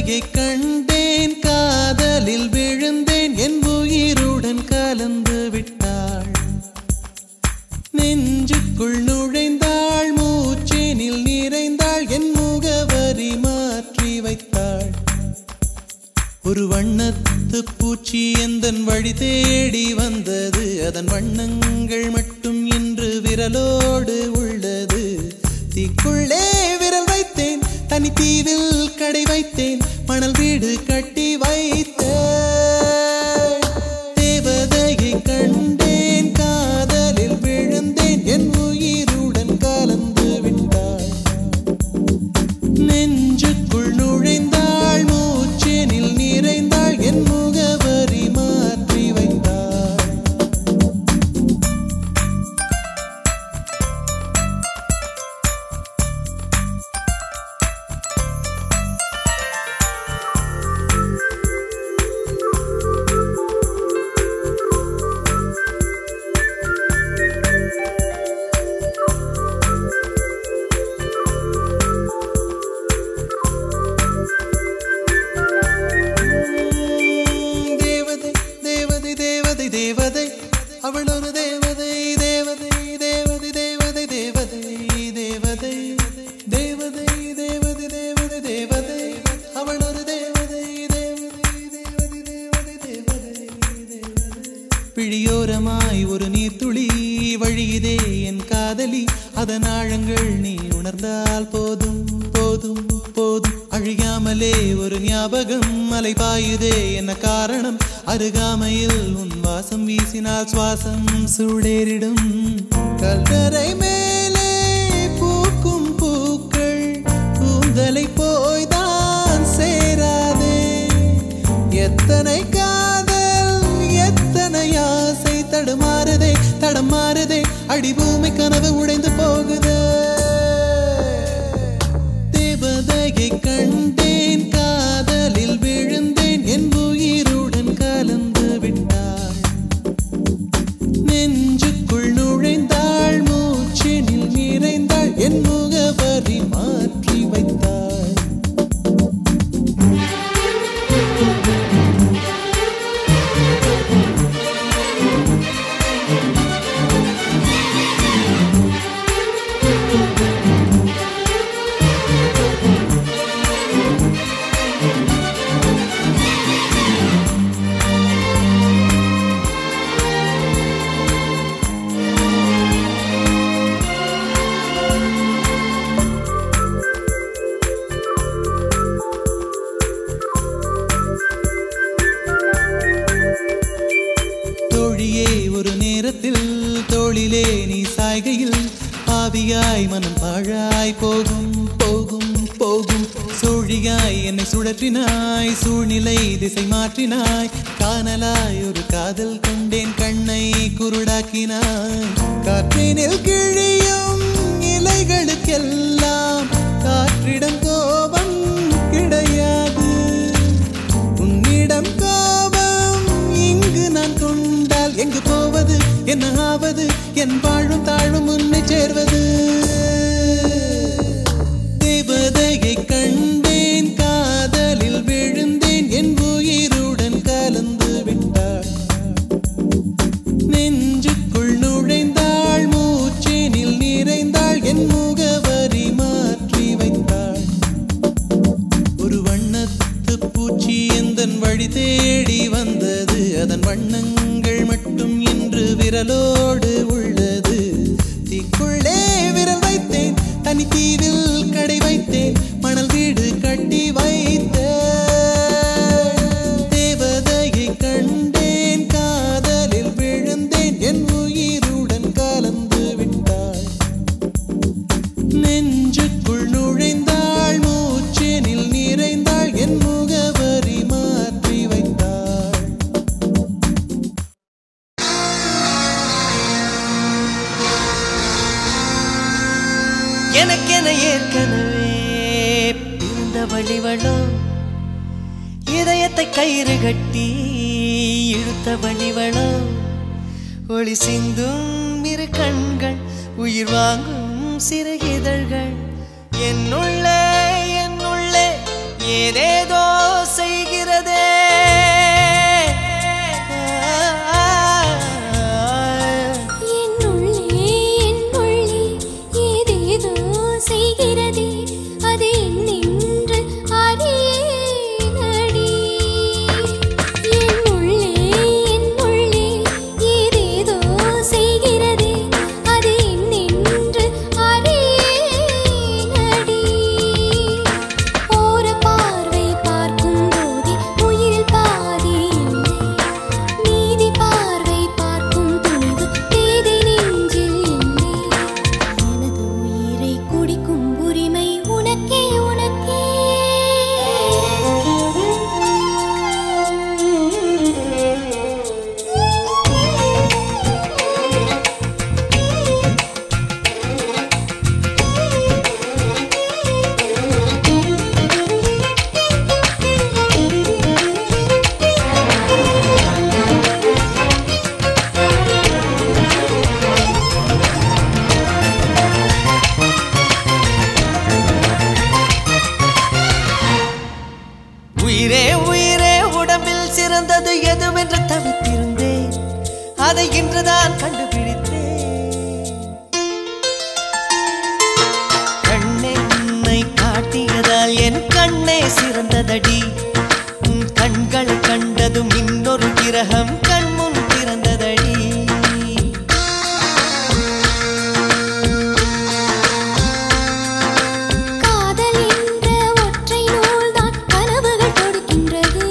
தேவதையை கண்டேன் காதலில் விழுந்தேன் என் உயிருடன் கலந்து விட்டாள் நெஞ்சுக்குள் நுழைந்தாள் மூச்சேனில் நிறைந்தாள் என் முகவரி மாற்றி வைத்தாள் ஒரு வண்ணத்து பூச்சி எந்தன் வழி தேடி வந்தது அதன் வண்ணங்கள் மட்டும் இன்று விரலோடு உள்ளது தீக்குள்ளே விரல் வைத்தேன் தனி தீவில் கடை வைத்தேன் மணல் வீடு கட்டி வைத்தேன் தேவதையை கண்டேன் காதலில் விழுந்தேன் என் உயிருடன் கலந்து விட்டாள் நெஞ்சுக்குள் நுழைந்தாள் மூச்சேனில் நிறைந்தாள் என் முகவரி மாற்றி வைத்தாள் தேவதை தேவதை தேவதை தேவதை அவள் ஒரு தேவதை தேவதை தேவதை தேவதை தேவதை தேவதை தேவதை தேவதை தேவதை தேவதை அவள் ஒரு தேவதை தேவதை தேவதை தேவதை தேவதை பிழியோரமாய் ஒரு நீர்த்துளி வழியுதே என் காதலி அதன் ஆழங்கள் நீ உணர்ந்தால் போதும் போதும் போதும் அழியாமலே ஒரு ஞாபகம் அலை பாயுதே என்ன காரணம் அருகாமையில் உன் வாசம் வீசினால் சுவாசம் சூடேறிடும் கல்லறை மேலே பூக்கும் பூக்கள் கூந்தலை போய்தான் சேராதே எத்தனை காதல் எத்தனை ஆசை தடுமாறுதே தடமாறுதே அடிபூமி கனவு உடைந்து போகுதே தேவதையை கண்டேன் காதலில் விழுந்தேன் என் உயிருடன் கலந்து விட்டாள் நெஞ்சுக்குள் நுழைந்தாள் மூச்சினில் நிறைந்தாள் என் முகவரி மாற்றி வைத்தாள் தோழியே ஒரு நேரத்தில் தோளிலே நீ சாய்கையில் ஆவியாய் மனம் பாழாய் போகும் போகும் போகும் சோழியாய் என்னை சுழற்றினாய் சூழ்நிலை திசை மாற்றினாய் காணலாய் ஒரு காதல் கொண்டேன் கண்ணை குருடாக்கினாய் காற்றினில் கிழியும் இலைகளுக்கெல்லாம் காற்றிடம் கோபம் கிடையாது உன்னிடம் கோபம் இங்கு நான் கொண்டால் எங்கு போவது என்ன ஆவது என் வாழும் தாழும் உன்னை சேர்வது தேவதையை கண்டேன் காதலில் விழுந்தேன் என் உயிருடன் கலந்து விட்டாள் நெஞ்சுக்குள் நுழைந்தாள் மூச்சேனில் நிறைந்தாள் என் முகவரி மாற்றி வைத்தாள் ஒரு வண்ணத்து பூச்சி எந்தன் வழி தேடி வந்தது அதன் வண்ணங்கள் மட்டும் இன்று விரலோடு உள்ளது தீக்குள்ளே விரல் வைத்தேன் தனி தீவில் கடை வைத்தேன் மணல் வீடு கட்டி வைத்தேன் தேவதையை கண்டேன் காதலில் விழுந்தேன் என் உயிருடன் கலந்து விட்டாள் நெஞ்சுக்குள் நுழைந்தாள் மூச்சேனில் நிறைந்தாள் என் முகவரி மாற்றி வைத்தாள் எனக்கென ஏற்கனவே பிறந்த வழிவளோ இதயத்தை கயிறு கட்டி இழுத்த வழிவளோ ஒளி சிந்தும் இரு கண்கள் உயிர் வாங்கும் சிறு இதழ்கள் என்னுள்ளே என்னுள்ளே ஏதேதோ அதை இன்றுதான் கண்டுபிடித்தேன் கண்ணென்னை காட்டியதால் என் கண்ணே சிறந்ததடி உன் கண்களை கண்டதும் இன்னொரு கிரகம் கண்முன் திறந்ததடி காதல் என்ற ஒற்றை நூல்தான் கனவுகள் கொடுக்கின்றது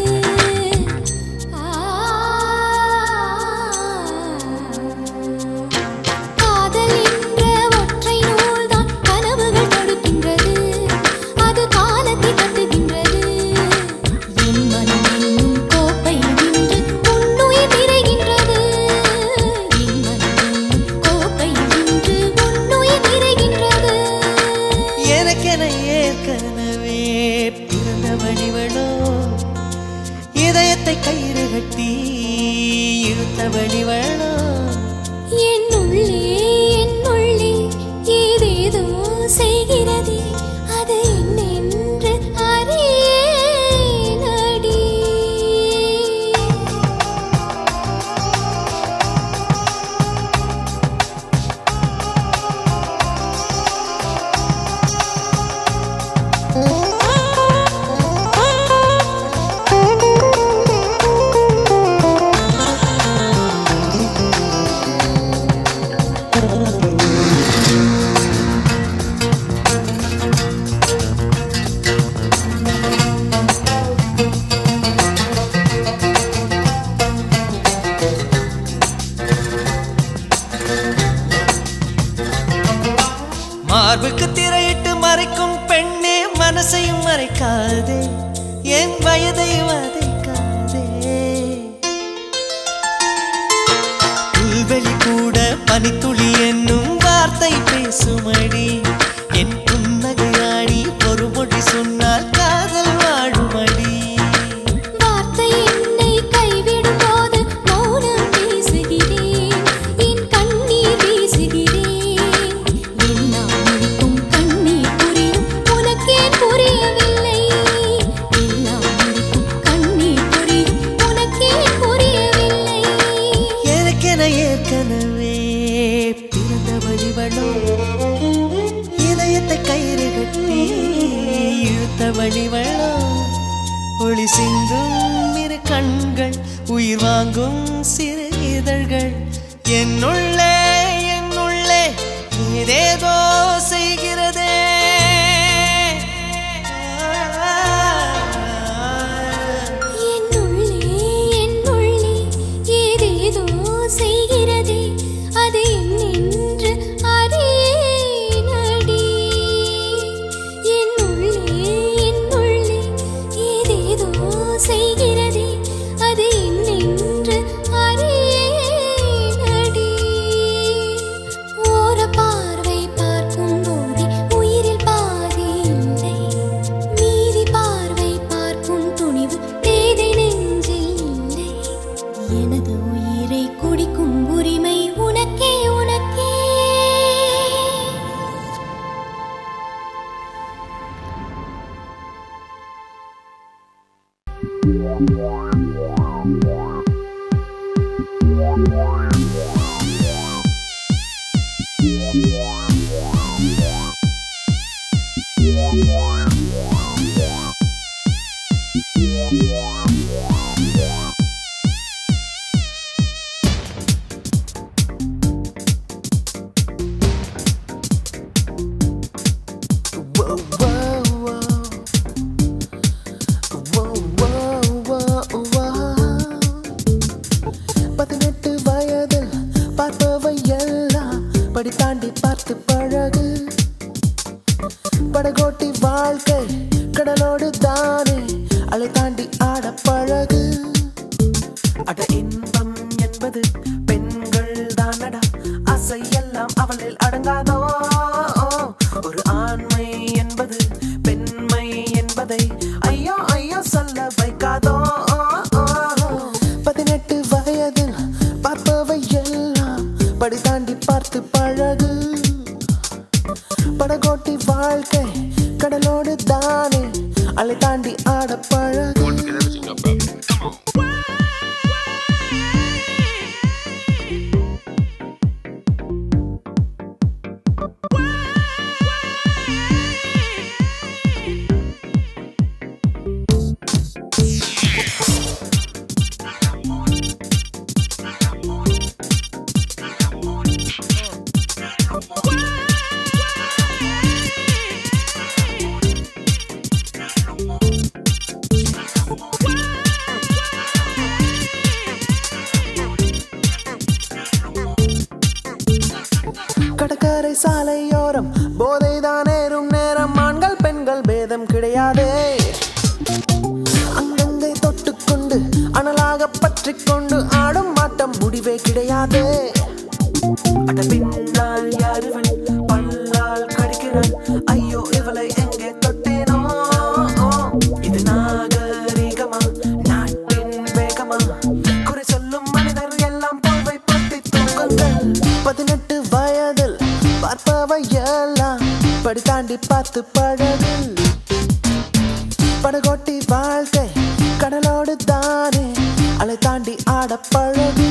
காதல் என்ற ஒற்றை நூல்தான் கனவுகள் கொடுக்கின்றது அது காலத்தை கட்டுகின்றது என் மனம் என்னும் கோப்பை இன்று உன்னுயிர் நிறைகின்றது என் மனம் என்னும் கோப்பை இன்று உன்னுயிர் நிறைகின்றது எனக்கென ஏற்கனவே பிறந்த வடிவளோ இதயத்தை கயிறு கட்டி இழுத்த வடிவளோ என்னுள்ளே என்னுள்ளே ஏதேதோ செய்கிறதே அது என்னென்று அறியேனடி மார்புக்கு திரையிட்டு மறைக்கும் பெண்ணே மனசையும் மறைக்காதே என் வயதை வதைக்காதே புல்வெளி கூட பனித்துளி என்னும் வார்த்தை பேசுமடி என் புன்னகையாடி ஒரு மொழி சொன்னால் காதல் வாழுமடி வார்த்தை என்னை கைவிடும் போது மௌனம் பேசுகிறேன் என் கண்ணீர் வீசுகிறேன் எல்லாம் முடிக்கும் கண்ணீர் புரியும் உனக்கே புரியவில்லை எல்லாம் முடிக்கும் கண்ணீர் புரியும் உனக்கே புரியவில்லை எனக்கென ஏற்கனவே பிறந்த வழிவளோ இதயத்தை கயிறு கட்டி இழுத்த வழிவளோ ஒளி சிந்தும் இரு கண்கள் உயிர் வாங்கும் சிறு இதழ்கள் என்னுள்ளே என்னுள்ளே ஏதேதோ செய்கிறதே என்னுள்ளே என்னுள்ளே ஏதேதோ செய்கிறதே அது என்னென்று அறியேனடி என்னுள்ளே என்னுள்ளே ஏதேதோ செய்கிறதே அது என்னென்று அறியேனடி ஓர பார்வை பார்க்கும் போதே உயிரில் பாதி இல்லை மீதி பார்வை பார்க்கும் துணிவு பேதை நெஞ்சில் இல்லை எனது உயிரை குடிக்கும் உரிமை உனக்கே உனக்கே பதினெட்டு வயதில் பார்ப்பவை எல்லாம் படி தாண்டி பார்த்து பழகு படகோட்டி வாழ்க்கை கடலோடு தானே அலை தாண்டி ஆட பழகு அட இன்பம் என்பது பெண்கள் தானடா ஆசை எல்லாம் அவளில் அடங்காதோ ஒரு ஆண்மை என்பது பெண்மை என்பதை ஐயோ ஐயோ சொல்ல வைக்காதோ பதினெட்டு வயதில் பார்ப்பவை எல்லாம் படி தாண்டி பார்த்து பழகு படகோட்டி வாழ்க்கை கடலோடு தானே அலை தாண்டி ஆட பழகு Get everything up, brother. Come on. சாலையோரம் போதைதான் ஏறும் நேரம் ஆண்கள் பெண்கள் பேதம் கிடையாதே அங்கங்கே தொட்டுக்கொண்டு அனலாக பற்றிக் கொண்டு ஆடும் ஆட்டம் முடிவே கிடையாது அட பின்னால் யாருவன் பல்லால் கடிக்கிறான் ஐயோ இவளை எங்கே தொட்டேனோ இது நாகரிகமா நாட்டின் வேகமா குறை சொல்லும் மனிதர் எல்லாம் போவை பத்தி தூங்குங்கள் பதினெட்டு வயதில் பார்ப்பவை எல்லாம் படி தாண்டி பார்த்து பழகு படகோட்டி வாழ்க்கை கடலோடு தானே அலை தாண்டி ஆட பழகு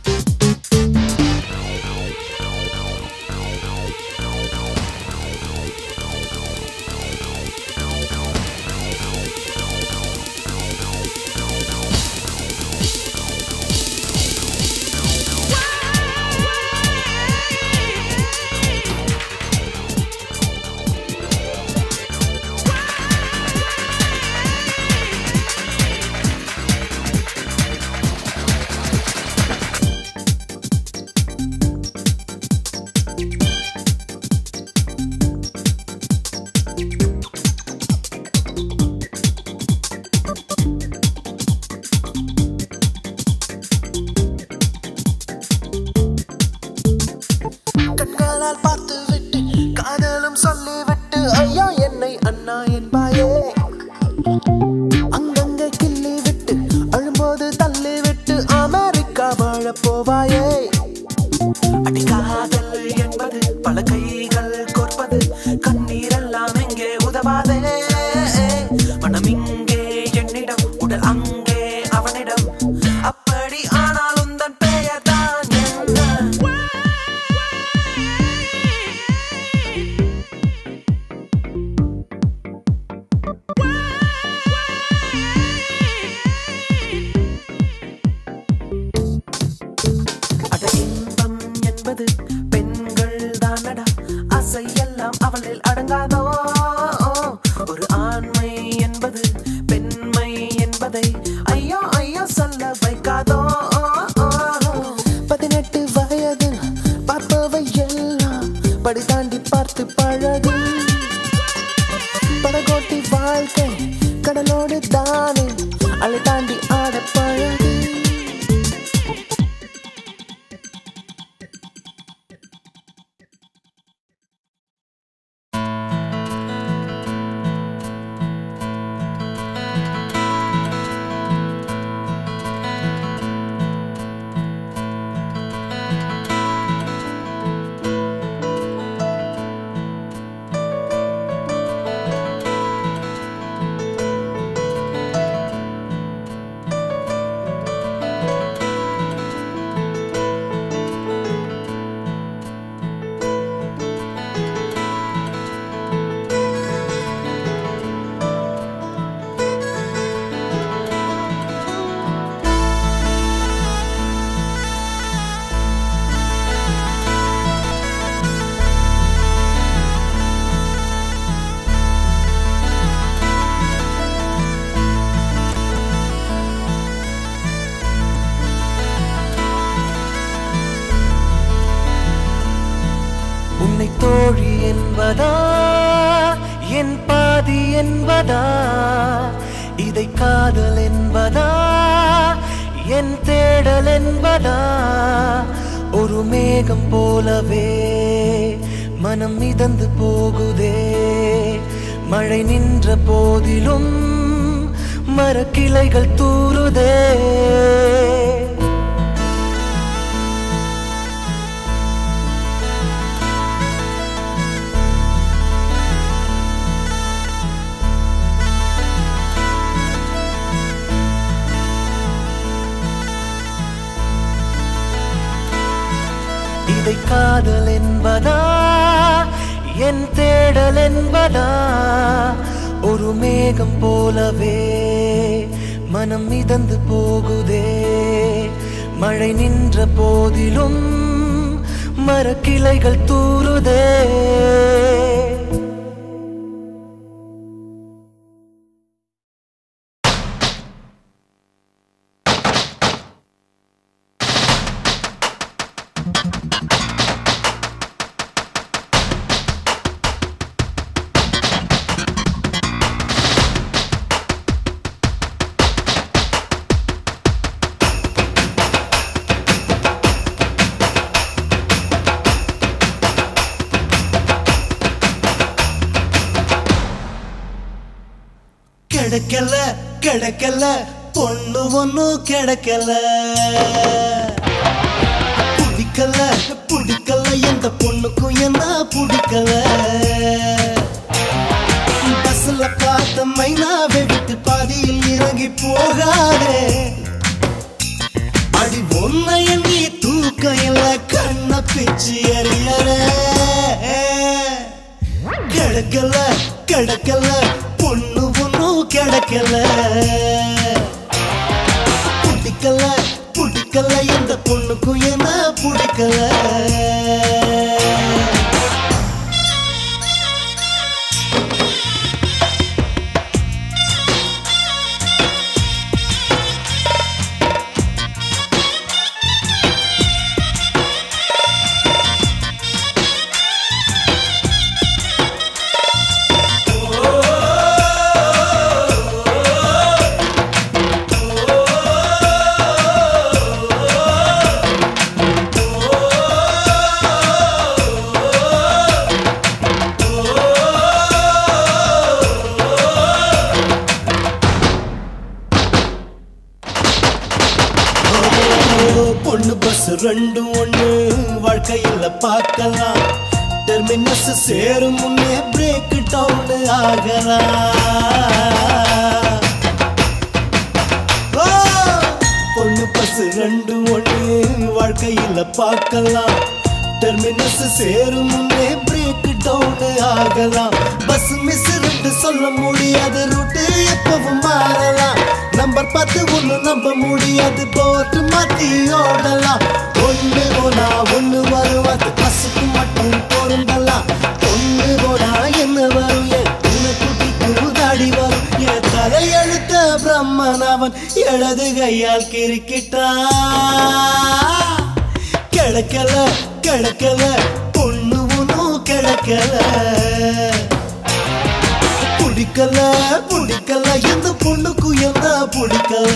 கண்களால் பார்த்து விட்டு காதலும் சொல்லிவிட்டு ஐயா என்னை அண்ணா என்பாயே அங்கங்கே கிள்ளி விட்டு அழும்போது தள்ளி விட்டு அமெரிக்கா வாழப் போவாயே அடி காதல் என்பது பல கைகள் கோர்ப்பது கண்ணீரெல்லாம் எங்கே உதவாதே மனம் இங்கே என்னிடம் உடல் அங்கே அவனிடம் அப்படி ஆனாலும் தன் பெயர் தான் என்ன அட இன்பம் என்பது பெண்கள் தானடா ஆசை எல்லாம் அவளில் அடங்காதோ ஒரு ஆண்மை என்பது பெண்மை என்பதை ஐயோ ஐயோ சொல்ல வைக்காதோ பதினெட்டு வயதில் பார்ப்பவை எல்லாம் படி தாண்டி பார்த்து பழகு படகோட்டி வாழ்க்கை கடலோடு தானே அலை தாண்டி ஆட பழகு உன்னை தோழி என்பதா என் பாதி என்பதா இதை காதல் என்பதா என் தேடல் என்பதா ஒரு மேகம் போலவே மனம் மிதந்து போகுதே மழை நின்ற போதிலும் மரக்கிளைகள் தூறுதே இதை காதல் என்பதா என் தேடல் என்பதா ஒரு மேகம் போலவே மனம் மிதந்து போகுதே மழை நின்ற போதிலும் மரக்கிளைகள் தூறுதே கிடைக்கல கிடைக்கல பொண்ணு ஒண்ணும் கிடைக்கல பிடிக்கல பிடிக்கல எந்த பொண்ணுக்கும் என்ன பிடிக்கல பஸ்ல பார்த்த மைனாவை விட்டு பாதியில் இறங்கி போகாதே அடி ஒன்னை நீ தூக்க இல்ல கண்ண பிச்சு எறியற கிடக்கல கிடக்கல பொண்ணு ஒன்னும் கிடக்கல பிடிக்கல பிடிக்கல எந்த பொண்ணுக்கும் என்ன பிடிக்கல பொண்ணு பஸ் ரெண்டும் ஒண்ணு வாழ்க்கையில பார்க்கலாம் டெர்மினஸ் சேரும் முன்னே பிரேக் டவுன் ஆகலாம் ஓ! பொண்ணு பஸ் ரெண்டும் ஒண்ணு வாழ்க்கையில பார்க்கலாம் டெர்மினஸ் சேரும் முன்னே பிரேக் டவுன் ஆகலாம் பஸ் மிஸ் ரெண்டு சொல்ல முடியாது ரூட்டு எப்பவும் மாறலாம் நம்பர் பார்த்து ஒண்ணு நம்ப முடியாது போட்டு மாத்தி ஓடலாம் ஒண்ணு போனா ஒண்ணு வரும் அது பஸ்ஸுக்கு மட்டும் பொருந்தலாம் ஒண்ணு போனா என்ன வரும் என் குட்டிக்கு தாடி வரும் என் தலையெழுத்த பிரம்மன் அவன் இடது கையால் கிறுக்கிட்டா கிடக்கல கிடக்கல பொண்ணு ஒன்றும் கிடக்கல பிடிக்கல பிடிக்கல எந்த பொண்ணுக்கும் என்ன பிடிக்கல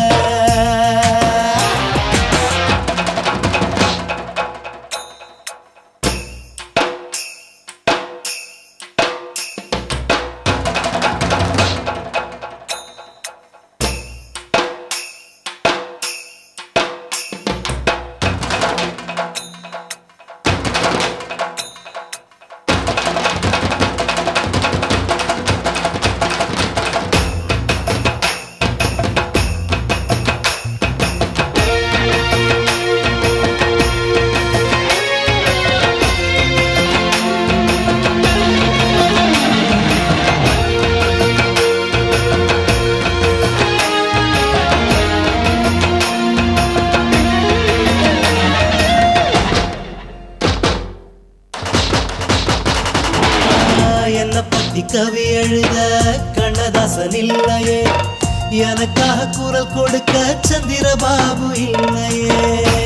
என்ன பத்தி கவி எழுத கண்ணதாசன் இல்லையே எனக்காக குரல் கொடுக்க சந்திரபாபு இல்லையே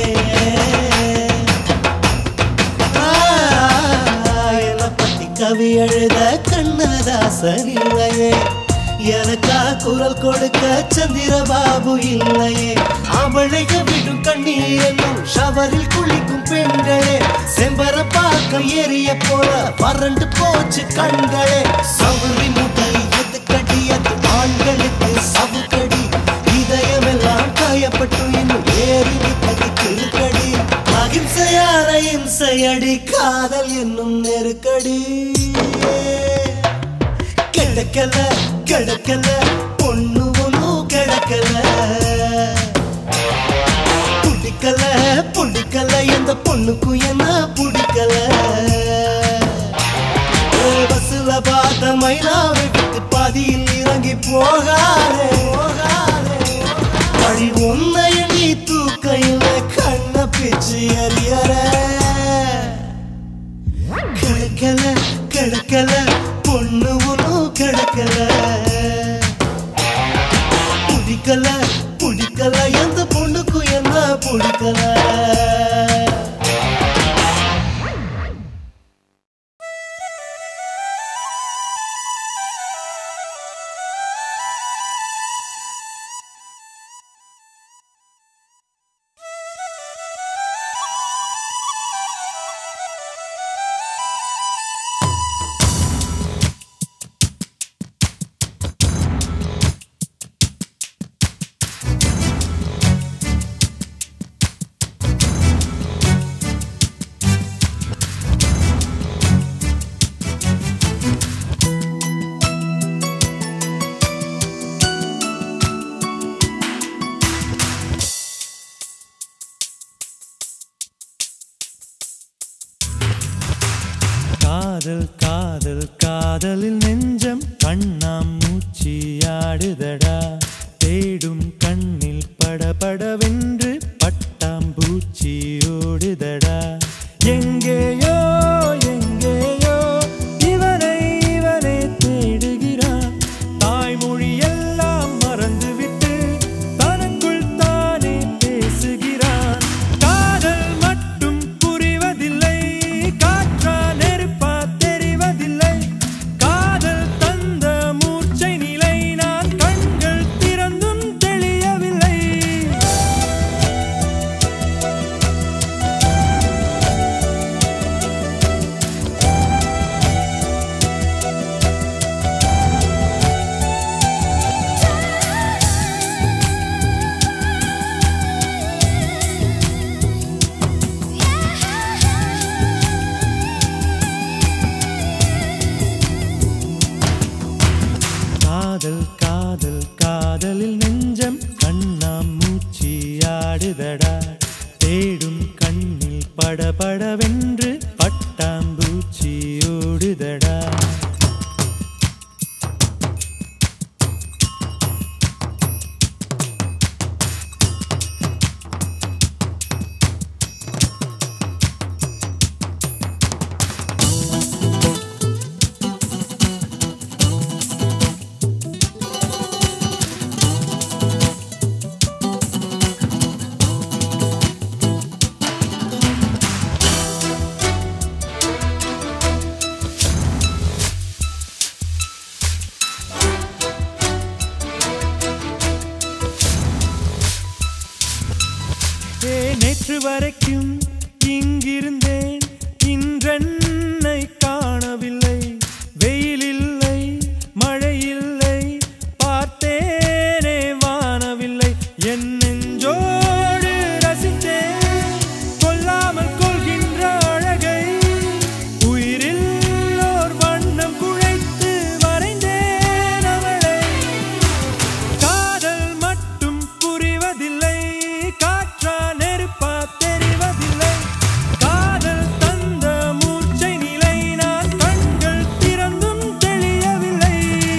ஆ, என்ன பத்தி கவி எழுத கண்ணதாசன் இல்லையே எனக்காக குரல் கொடுக்க சந்திரபாபு இல்லையே அவளைக விடும் கண்ணீர் என்னும் ஷவரில் குளிக்கும் பெண்களே செம்பர பார்க்க ஏறிய போல வறண்டு போச்சு கண்களே சவுரி முட்டை எது கடியது ஆண்களுக்கு சவுக்கடி இதயமெல்லாம் காயப்பட்டு இன்னும் ஏறி நிற்பது கிருக்கடி அகிம்சையான இம்சையடி காதல் என்னும் நெருக்கடி கிடக்கல கிடக்கல பொண்ணு ஒன்றும் கிடக்கல பிடிக்கல பிடிக்கல எந்த பொண்ணுக்கும் என்ன பிடிக்கல பஸ்ல பார்த்த மயிலாவை விட்டு பாதியில் இறங்கி போகாதே போகாதே வழி உன்னை நீ தூக்கையில கண்ண பிச்சு எறியற கிடக்கல கிடக்கல பொண்ணு ஒன்றும் கிடக்கல பிடிக்கல பிடிக்கல எந்த பொண்ணுக்கும் என்ன பிடிக்கல காதல் காதல் காதலில் நெஞ்சம் கண்ணாம் மூச்சியாடுதடா தேடும் கண்ணில் படபடவென்று பட்டாம்பூச்சி ஓடுதடா எங்கேயோ எங்கேயோ இவனை இவனை தேடுகிறான் தாய்மொழி எல்லாம் மறந்துவிட்டு தனக்குள் தானே பேசுகிறான் காதல் மட்டும் புரிவதில்லை காற்றா நெருப்பா தெரிவதில்லை காதல் தந்த மூர்ச்சை நிலை நான் கண்கள் திறந்தும் தெளியவில்லை காதல் காதல் காதலில் நெஞ்சம் கண்ணாம் மூச்சியாடுதடா தேடும் கண்ணில் படபடவென்று பட்டாம்பூச்சி ஓடுதடா ஏ நேற்று வரைக்கும் இங்கிருந்தேன் இன்றென்னை காணவில்லை வெயில் இல்லை மழை இல்லை பார்த்தேனே வானவில்லை என் நெஞ்சோடு ரசித்தேன் கொல்லாமல் கொள்கின்ற அழகை உயிரில் ஓர் வண்ணம் குழைத்து வரைந்தேன் அவளை காதல் மட்டும் புரிவதில்லை காற்றா நெருப்பா தெரிவதில்லை காதல் தந்த மூச்சை நிலை நான் கண்கள் திறந்தும் தெளியவில்லை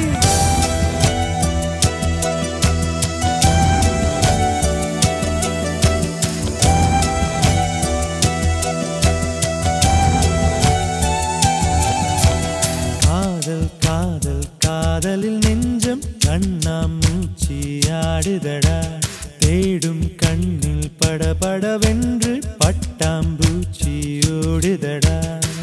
காதல் காதல் காதலில் நெஞ்சம் கண்ணாம் மூச்சியாடுதடா தேடும் கண்ணில் படபடவென்று பட்டாம்பூச்சி ஓடுதடா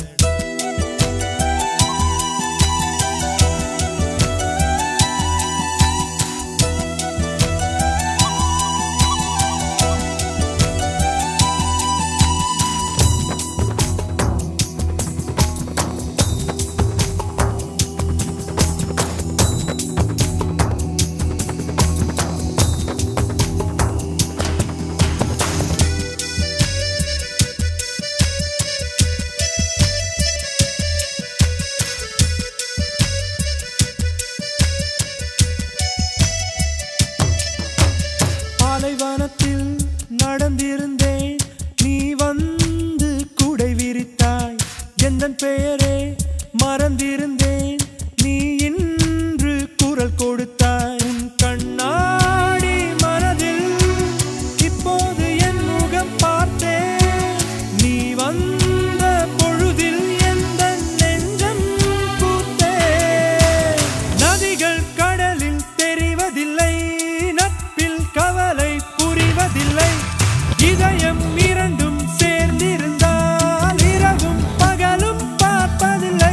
பாலைவனத்தில் நடந்திருந்தேன் நீ வந்து குடை விரித்தாய் எந்த பெயரே மறந்திருந்தேன் நீ இன்று குரல் கொடுத்தாய் உன் கண்ணாடி மனதில் இப்போது என் முகம் பார்த்தேன் நீ வந்த பொழுதில் எந்த நெஞ்சம் பூத்தேன் நதிகள் கடலில் தெரிவதில்லை நட்பில் கவலை புரிவதில்லை இதயம் இரண்டும் சேர்ந்திருந்தால் இரவும் பகலும் பார்ப்பதில்லை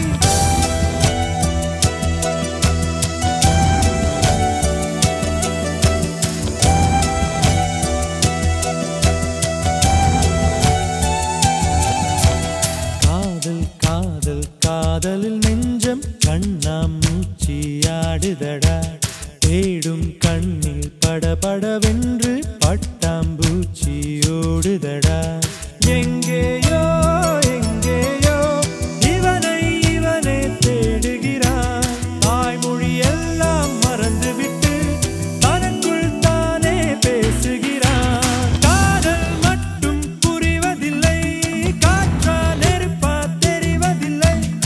காதல் காதல் காதலில் நெஞ்சம் கண்ணாம் மூச்சியாடுதடா தேடும் கண்ணில் படபடவென்று பட்டாம்பூச்சி ஓடுதடா எங்கேயோ எங்கேயோ இவனை இவனே தேடுகிறான் தாய்மொழி எல்லாம் மறந்துவிட்டு தனக்குள் தானே பேசுகிறான் காதல் மட்டும் புரிவதில்லை காற்றா நெருப்பா தெரிவதில்லை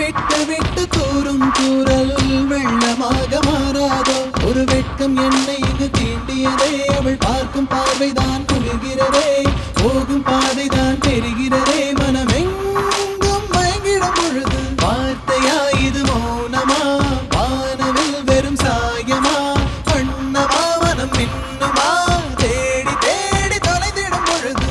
விட்டு விட்டு தூரும் தூரல் வெள்ளமாக மாறாதோ ஒரு வெட்கம் என்னை இங்கு தீண்டியதே அவள் பார்க்கும் பார்வைதான் குளிர்கிறதே போகும் பாதைதான் தெரிகிறதே மனமெங்கும் மயங்கிடும் பொழுது வார்த்தையா இது மௌனமா வானவில் வெறும் சாயமா வண்ணமா மனம் மின்னுமா தேடி தேடி தொலைந்திடும் பொழுது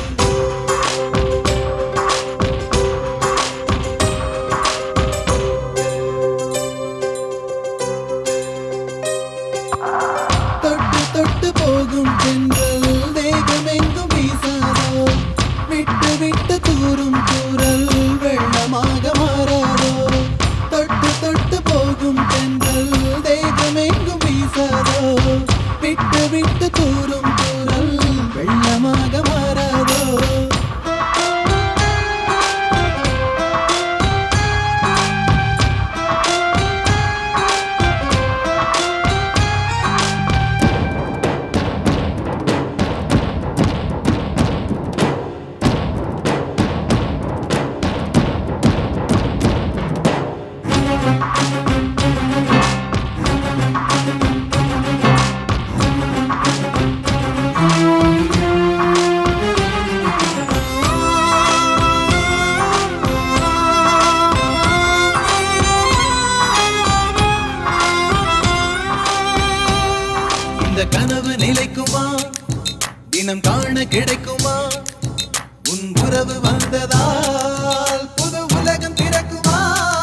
தொட்டு தொட்டு போகும் தென்றல் வேகமெங்கும் வீசாதோ விட்டு விட்டு தூரும் தூரல் வெள்ளமாக மாறாதோ தொட்டு தொட்டு போகும் தென்றல் வேகமெங்கும் வீசாதோ விட்டு விட்டு தூரும் தூரல் வெள்ளமாக மாறாதோ இந்த கனவு நிலைக்குமா தினம் காண கிடைக்குமா உன் உறவு வந்ததால் புது உலகம் பிறக்குமா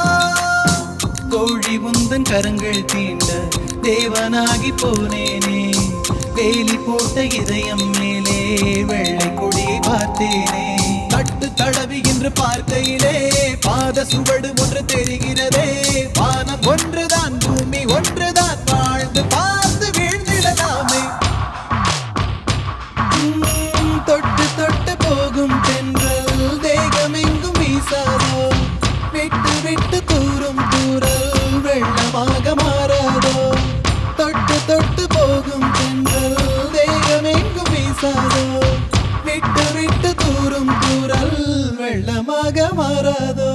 கோழி உந்தன் கரங்கள் தீண்ட தேவனாகி போனேனே வேலி போட்ட இதயம் மேலே வெள்ளை கொடியை பார்த்தேனே தட்டு தடவி என்று பார்க்கையிலே பாத சுவடு ஒன்று தெரிகிறதே வானம் ஒன்றுதான் பூமி ஒன்றுதான் வாழ்ந்து பார்த்து வீழ்ந்திடலாமே உம், தொட்டு தொட்டு போகும் தென்றல் தேகமெங்கும் வீசாதோ விட்டு விட்டு தூரும் தூரல் வெள்ளமாக மாறாதோ தொட்டு தொட்டு போகும் தென்றல் தேகமெங்கும் வீசாதோ விட்டு விட்டு தூரும் தூரல் வெள்ளமாக மாறாதோ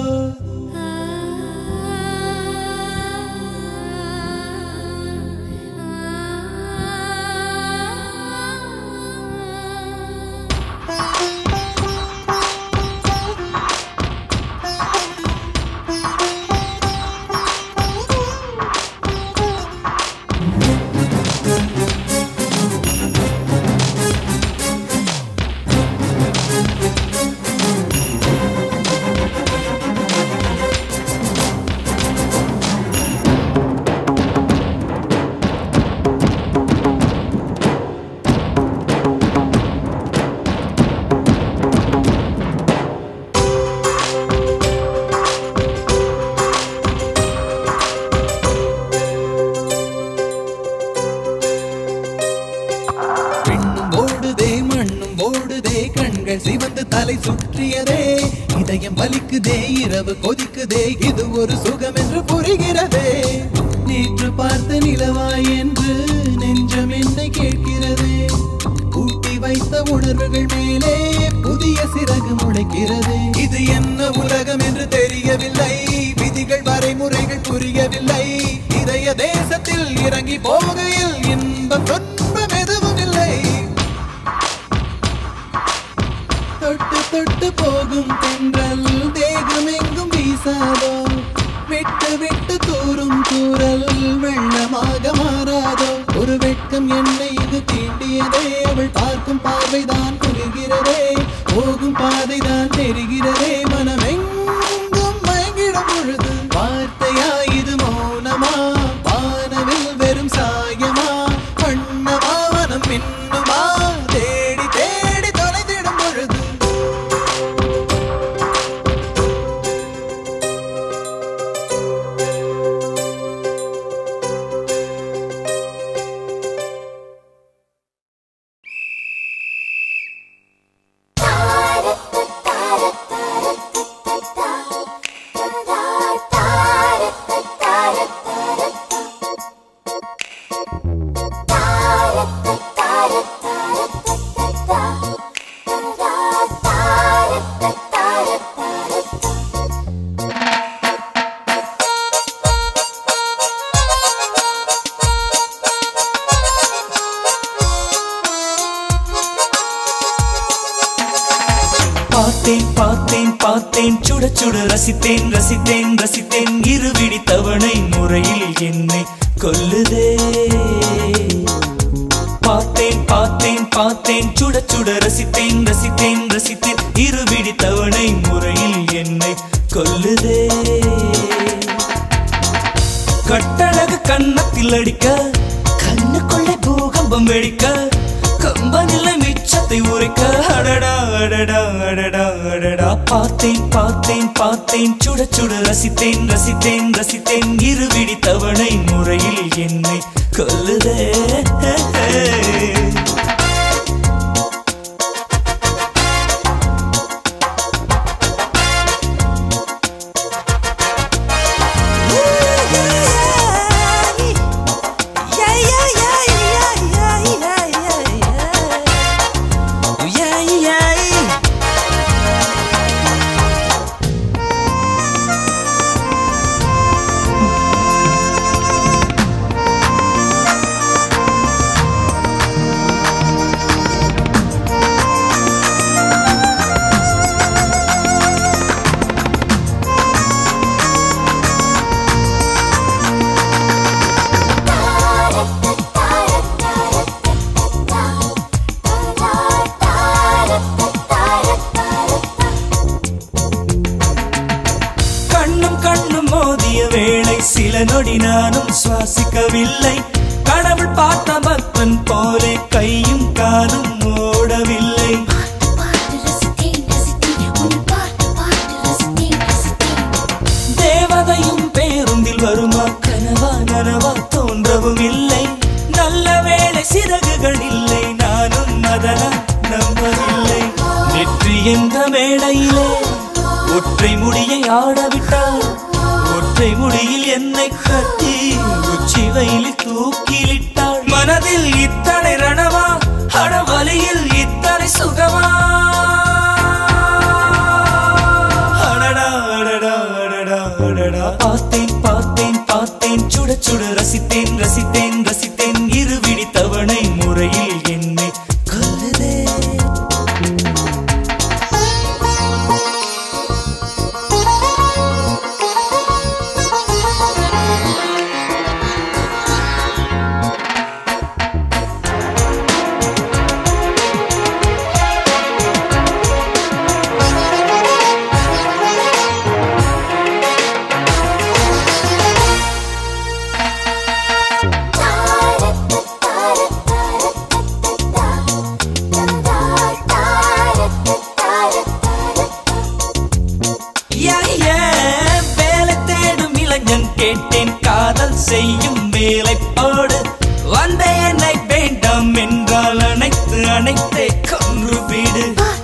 பெண்ணும் ஓடுதே மண்ணும் ஓடுதே கண்கள் சிவந்து தலை சுற்றியதே இதயம் வலிக்குதே இரவு கொதிக்குதே இது ஒரு சுகம் என்று புரிகிறதே நேற்று பார்த்த நிலவாய் என்று நெஞ்சம் என்னை கேட்கிறதே ஊட்டி வைத்த உணர்வுகள் மேலே புதிய சிறகு முளைக்கிறதே இது என்ன உலகம் என்று தெரியவில்லை விதிகள் வரைமுறைகள் புரியவில்லை இதய தேசத்தில் இறங்கி போகையில் இன்பம் துன்பம் எதுவும் இல்லை தொட்டு தொட்டு போகும் தென்றல் தேகம் எங்கும் வீசாதோ விட்டு விட்டு தூரும் தூரல் வெள்ளமாக மாறாதோ ஒரு வெட்கம் என்னை இது தீண்டியதே அவள் பார்க்கும் பார்வைதான் குளிர்கிறதே போகும் பாதைதான் தெரிகிறதே மனமெங்கும் மயங்கிடும் பொழுது வார்த்தையா இது மௌனமா வானவில் வெறும் சாயமா வண்ணமா மனம் மின்னுமா தேடி தேடி தொலைந்திடும் பொழுது தாரத்த தாரத்தார சுட ரசித்தேன் ரசித்தேன் ரசித்தேன் இருவிடி தவணை முறையில் என்னை கொல்லுதே பார்த்தேன் பார்த்தேன் பார்த்தேன் சுட சுட ரசித்தேன் ரசித்தேன் ரசித்தேன் இருவிடி தவணை முறையில் என்னை கொல்லுதே கட்டழகு கன்னத்தில் அடிக்க கண்ணுக்குள்ளே பூகம்பம் வெடிக்க கம்பனில்லை மிச்சத்தை உரைக்க அடடா அடடா அடடா அடடா பார்த்தேன் பார்த்தேன் பார்த்தேன் சுட சுட ரசித்தேன் ரசித்தேன் ரசித்தேன் இருவிடி தவணை முறையில் என்னை கொல்லுதே கண்ணும் கண்ணும் மோதிய வேளை சில நொடி நானும் சுவாசிக்கவில்லை கடவுள் பார்த்த பக்தன் போலே கையும் காலும் ஓடவில்லை தேவதையும் பேருந்தில் வருமா கனவா நனவா தோன்றவும் இல்லை நல்ல வேளை சிறகுகள் இல்லை நானும் அதனால் நம்பவில்லை நெற்றி என்ற மேடையிலே ஒற்றை முடியை ஆடவிட்டால் ஒற்றை முடியில் என்னை கட்டி உச்சி வயலில் தூக்கிலிட்டாள் மனதில் இத்தனை ரணமா அடவலியில் இத்தனை சுகமா அடடா அடடா அடடா அடடா பார்த்தேன் பார்த்தேன் பார்த்தேன் சுட சுட ரசித்தேன் ரசித்தேன் ரசித்தேன் இருவிடி தவணை முறையில் என்னை கொல்லுதே யா, யா, வேலை தேடும் இளைஞன் கேட்டேன் காதல் செய்யும் வேலை போடு வந்த என்னை வேண்டாம் என்றால் அனைத்து அனைத்தே கொன்று வீடு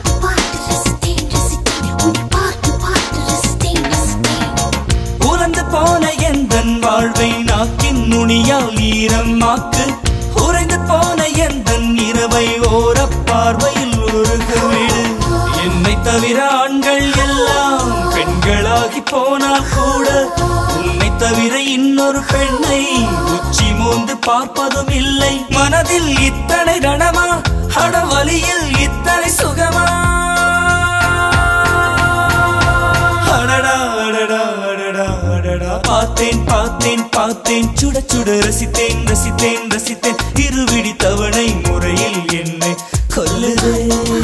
உலர்ந்து போன எந்தன் வாழ்வை நாக்கின் நுனியால் ஈரமாக்கு உறைந்து போன எந்தன் இரவை ஓர பார்வையில் உருக வீடு என்னை தவிர ஆண்கள் எல்லாம் பெண்களாகி போனால் கூட உன்னை தவிர இன்னொரு பெண்ணை உச்சி மோந்து பார்ப்பதும் இல்லை மனதில் இத்தனை ரணமா அடவலியில் இத்தனை சுகமா அடடா அடடா அடடா அடடா பார்த்தேன் பார்த்தேன் பார்த்தேன் சுட சுட ரசித்தேன் ரசித்தேன் ரசித்தேன் இருவிடி தவணை முறையில் என்னை கொல்லுதே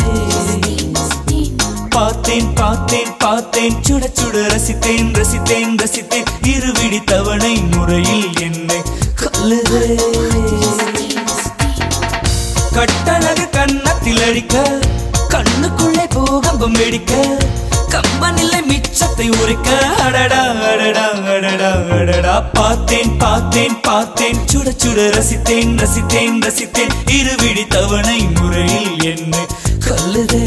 பார்த்தேன் பார்த்தேன் பார்த்தேன் சுட சுட ரசித்தேன் ரசித்தேன் ரசித்தேன் இருவிடி தவணை முறையில் என்னை கொல்லுதே கட்டழகு கன்னத்தில் அடிக்க கண்ணுக்குள்ளே பூகம்பம் வெடிக்க கம்பனில்லை மிச்சத்தை உரைக்க அடடா அடடா அடடா அடடா பார்த்தேன் பார்த்தேன் பார்த்தேன் சுட சுட ரசித்தேன் ரசித்தேன் ரசித்தேன் இருவிடி தவணை முறையில் என்னை கொல்லுதே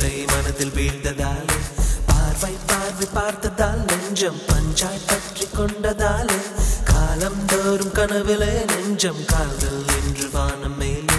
போதை மனதில் வீழ்ந்ததாலே பார்வை பார்வை பார்த்ததால் நெஞ்சம் பஞ்சாய் பற்றி கொண்டதாலே காலம் தோறும் கனவிலே நெஞ்சம் கால்கள் என்று வானம் மேலே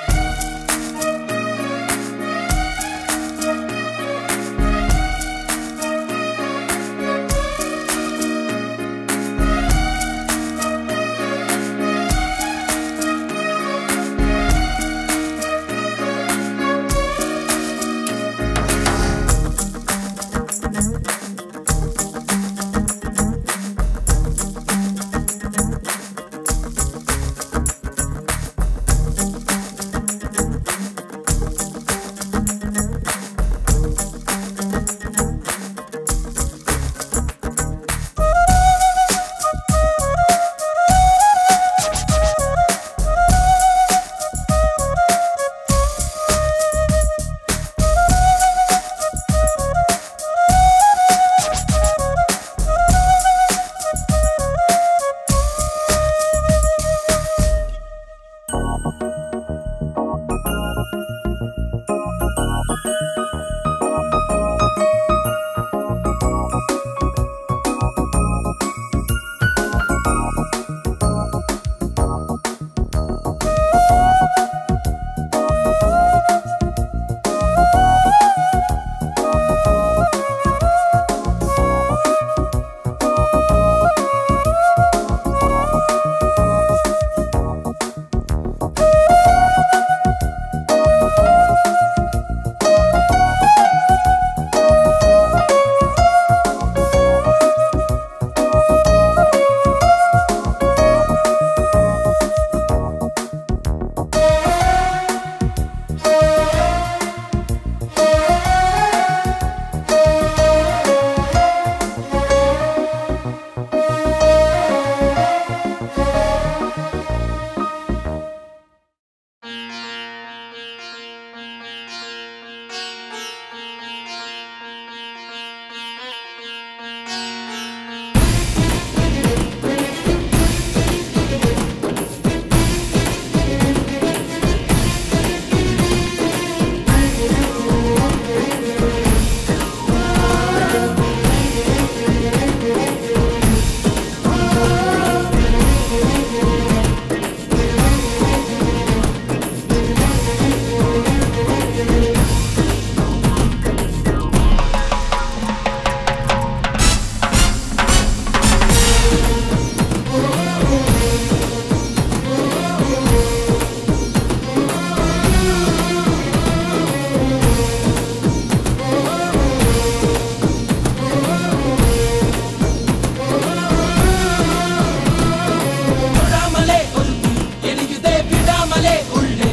தொடாமலே ஒரு தீ எரியுதே விடாமலே உள்ளே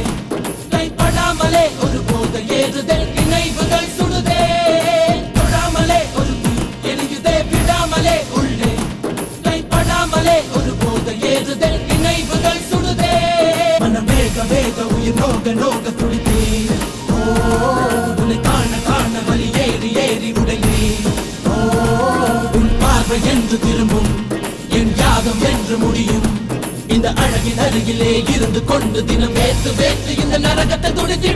கைப்படாமலே ஒரு போதை ஏறுதே நினைவுகள் சுடுதே தொடாமலே ஒரு தீ எரியுதே விடாமலே உள்ளே கைப்படாமலே ஒரு போதை ஏறுதே நினைவுகள் சுடுதே மன வேக வேக உயிர் நோக நோக துடித்தே ஓ உன்னை காண காண வலி ஏறி ஏறி உடையே ஓ உன் பார்வை என்று திரும்பும் என் யாகம் என்று முடியும் இந்த அழகின் அருகிலே இருந்து கொண்டு தினம் வேத்து வேத்து இந்த நரகத்தை துடித்திட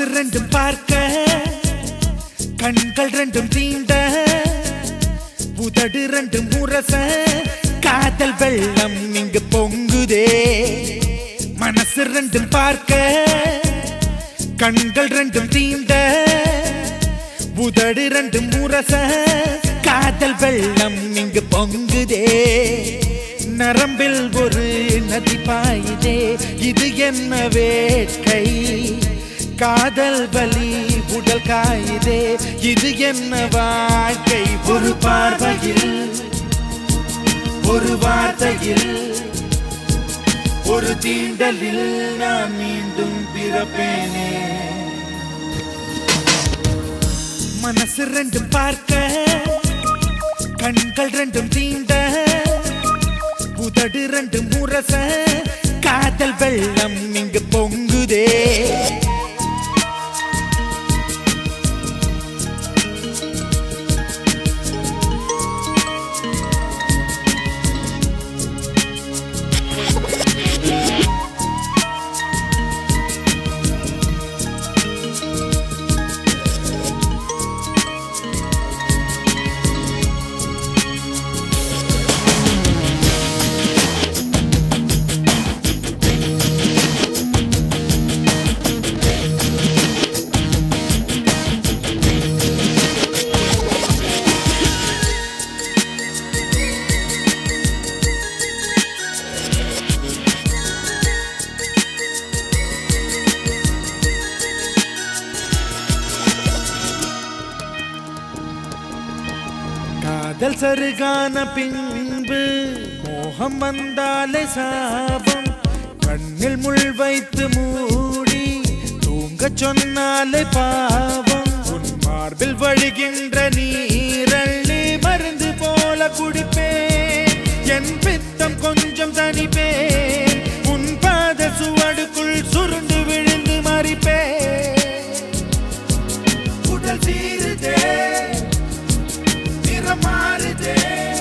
மனசு ரெண்டும் பார்க்க கண்கள் ரெண்டும் தீண்ட உதடு ரெண்டும் முரச காதல் வெள்ளம் இங்கு பொங்குதே மனசு ரெண்டும் பார்க்க கண்கள் ரெண்டும் தீண்ட உதடு ரெண்டும் முரச காதல் வெள்ளம் இங்கு பொங்குதே நரம்பில் ஒரு நதி பாயுதே இது என்ன வேட்கை காதல் வலி உடல் காயுதே இது என்ன வாழ்க்கை ஒரு பார்வையில் ஒரு வார்த்தையில் ஒரு தீண்டலில் நான் மீண்டும் பிறப்பேனே மனசு ரெண்டும் பார்க்க கண்கள் ரெண்டும் தீண்ட உதடு ரெண்டும் முரச காதல் வெள்ளம் இங்கு பொங்குதே காதல் சருகான பின்பு மோகம் வந்தாலே சாபம் கண்ணில் முள் வைத்து மூடி தூங்கச் சொன்னாலே பாவம் உன் மார்பில் வழிகின்ற நீரள்ளி மருந்து போல குடிப்பேன் என் பித்தம் கொஞ்சம் தனிப்பேன் உன் பாத சுவடுக்குள் சுருண்டு விழுந்து மறிப்பேன் உடல் தீருதே நிறம் மாறுதே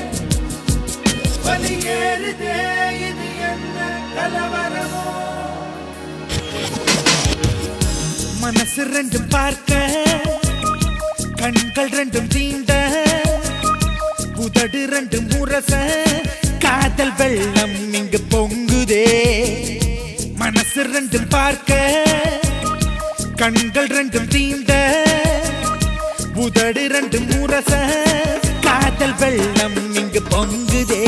வலி ஏறுதே இது என்ன கலவரமோ மனசு ரெண்டும் பார்க்க கண்கள் ரெண்டும் தீண்ட உதடு ரெண்டும் முரச காதல் வெள்ளம் இங்கு பொங்குதே மனசு ரெண்டும் பார்க்க கண்கள் ரெண்டும் தீண்ட உதடு ரெண்டும் முரச காதல் வெள்ளம் இங்கு பொங்குதே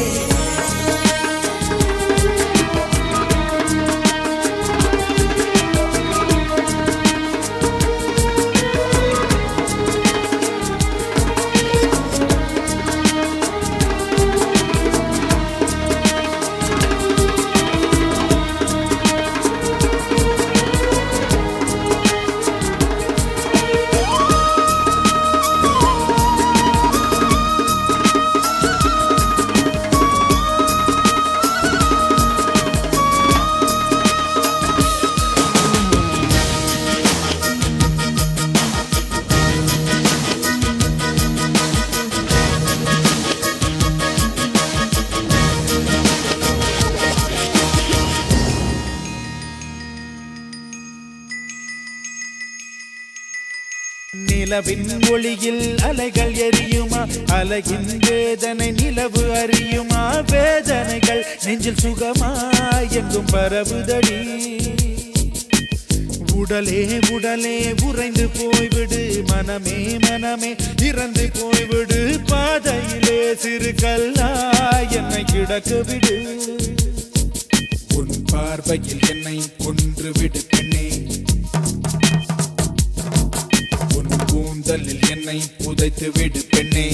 நிலவின் ஒளியில் அலைகள் எரியுமா அலையின் வேதனை நிலவு அறியுமா வேதனைகள் நெஞ்சில் சுகமா எங்கும் பரவுதடி உடலே உடலே உறைந்து போய்விடு மனமே மனமே இறந்து போய்விடு பாதையிலே சிறு கல்லா என்னை கிடக்க விடு உன் பார்வையில் என்னை கொன்று விடு பெண்ணே உன் கூந்தலில் என்னை புதைத்து விடு பெண்ணே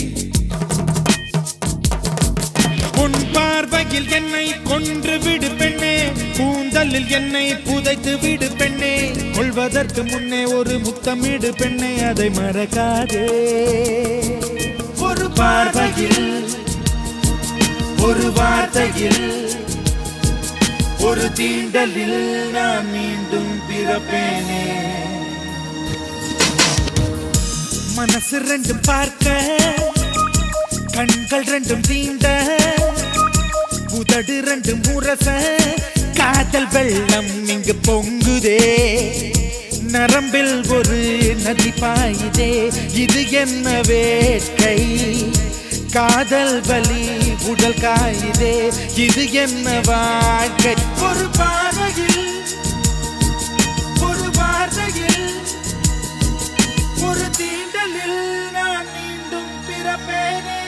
உன் பார்வையில் என்னை கொன்று விடு பெண்ணே கூந்தலில் என்னை புதைத்து விடு பெண்ணே கொள்வதற்கு முன்னே ஒரு முத்தமிடு பெண்ணே அதை மறக்காதே ஒரு பார்வையில் ஒரு வார்த்தையில் ஒரு தீண்டலில் நான் மீண்டும் பிறப்பேனே மனசு ரெண்டும் பார்க்க கண்கள் ரெண்டும் தீண்ட உதடு ரெண்டும் முரச காதல் வெள்ளம் இங்கு பொங்குதே நரம்பில் ஒரு நதி பாயுதே இது என்ன வேட்கை காதல் வலி உடல் காயுதே இது என்ன வாழ்க்கை ஒரு பார்வையில் ஒரு வார்த்தையில் ஒரு தீண்டலில் நான் மீண்டும் பிறப்பேனே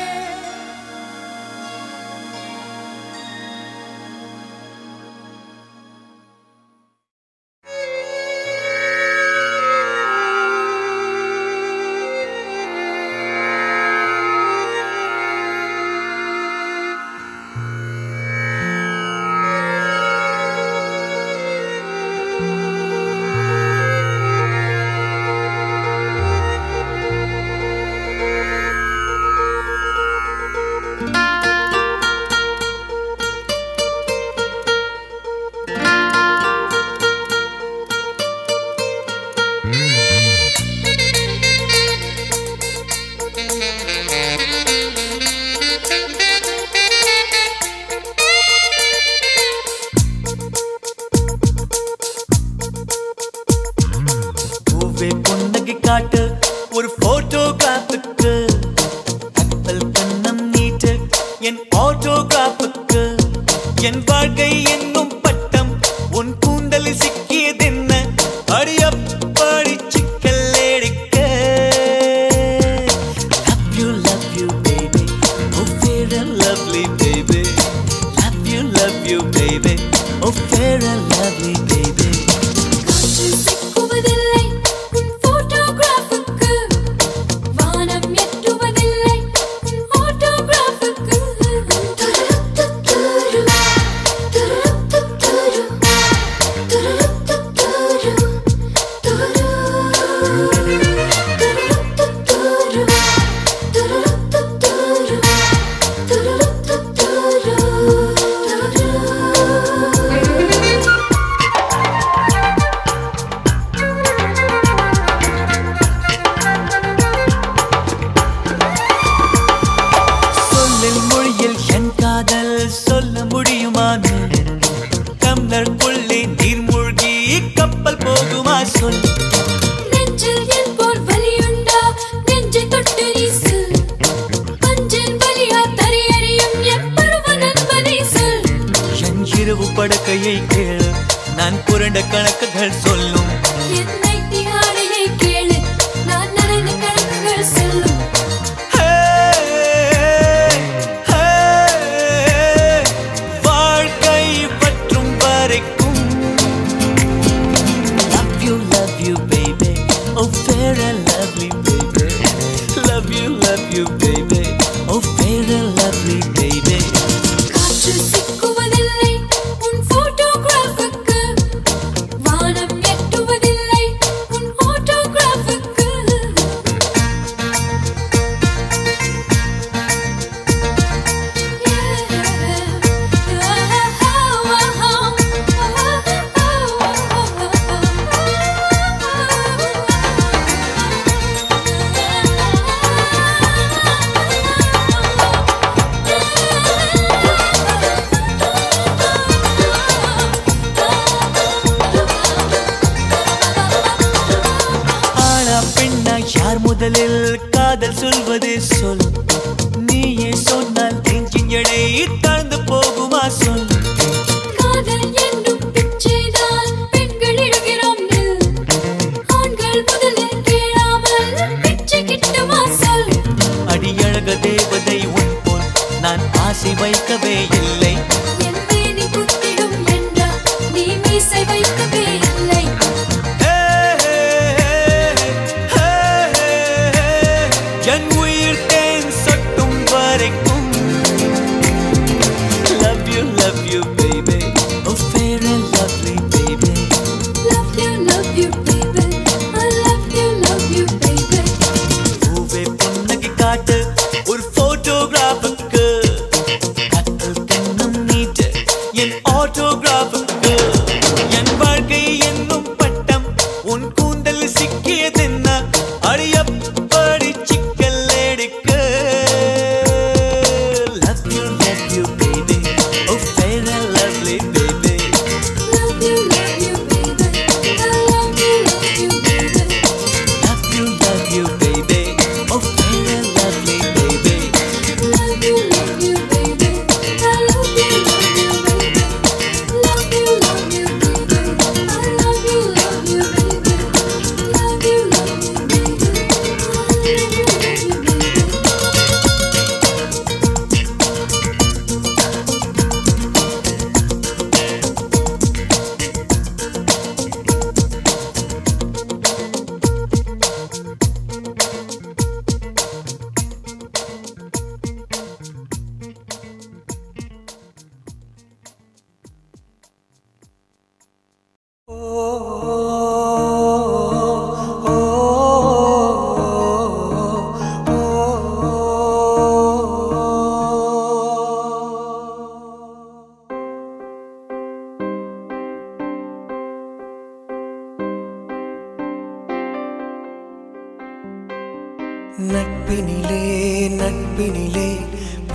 பூவே பொன்னகை காட்டு ஒரு போட்டோகிராஃபுக்கு கப்பல் கண்ணம் நீட்டு என் ஆட்டோகிராஃபுக்கு என் வாழ்க்கை என்னும் பட்டம் உன் கூந்தலில் சிக்கியதென்ன அடியப்படி சிக்கல் எடுக்க Love you, love you, baby. Oh, fair and lovely, baby. Love you, love you, baby. Oh, fair and lovely, baby. காற்று சிக்குவதில்லை உன் போட்டோகிராஃபுக்கு வானம் எட்டுவதில்லை உன் ஆட்டோகிராஃபுக்கு துருத்துத்துரு, துருத்துத்துரு, துருத்துத்துரு, துரு, துருத்துத்துரு, துருத்துத்துரு, துருத்துத்துரு, துரு. சொல்லில் மொழியில் என் காதல் சொல்ல முடியுமான்னு டம்ளருக்குள்ளே நீர் மூழ்கி கப்பல் போகுமா சொல் நெஞ்சில் என் போல் வலியுண்டா நெஞ்சை தொட்டு வீசு பஞ்சின் வலியா தரியறியும் என் பருவ நண்பனை சொல் என் இரவு படுக்கையை கேளு நான் புரண்ட கணக்குகள் சொல்லும் என்னை தியாடையை கேளு நான் நனைந்த கணக்குகள் சொல்லும் வாழ்க்கை பற்றும் வரைக்கும் Love you, love you, baby. Oh, fair and lovely, baby. Love you, love you, baby. Oh, fair and lovely, baby. காற்று சிக்குவதில்லை உன் போட்டோகிராஃபுக்கு வானம் எட்டுவதில்லை உன் ஆட்டோகிராஃபுக்கு ஆனா பெண்ணா யார் முதலில் காதல் சொல்வது சொல் நீயே சொன்னால் நெஞ்சின் எடை தாழ்ந்து போகுமா சொல் காதல் என்னும் பிச்சைதான் பெண்கள் இடுகிறோம் நில். ஆண்கள் முதலில் கேளாமல் பிச்சை கிட்டுமா சொல் அடியழக தேவதை உன் போல் நான் ஆசை வைக்கவே இல்லை என் மேனி குத்திடும் என்றா நீ மீசை வைக்கவே இல்லை என் உயிர் தேன் சொட்டும் வரைக்கும் Love you, love you, baby. Oh, fair and lovely, baby. Love you, love you, baby. I love you, love you, baby. பூவே புன்னகை காட்டு ஒரு போட்டோகிராஃபுக்கு கத்தல் கண்ணம் நீட்டு என் ஆட்டோகிராஃபுக்கு என் வாழ்க்கை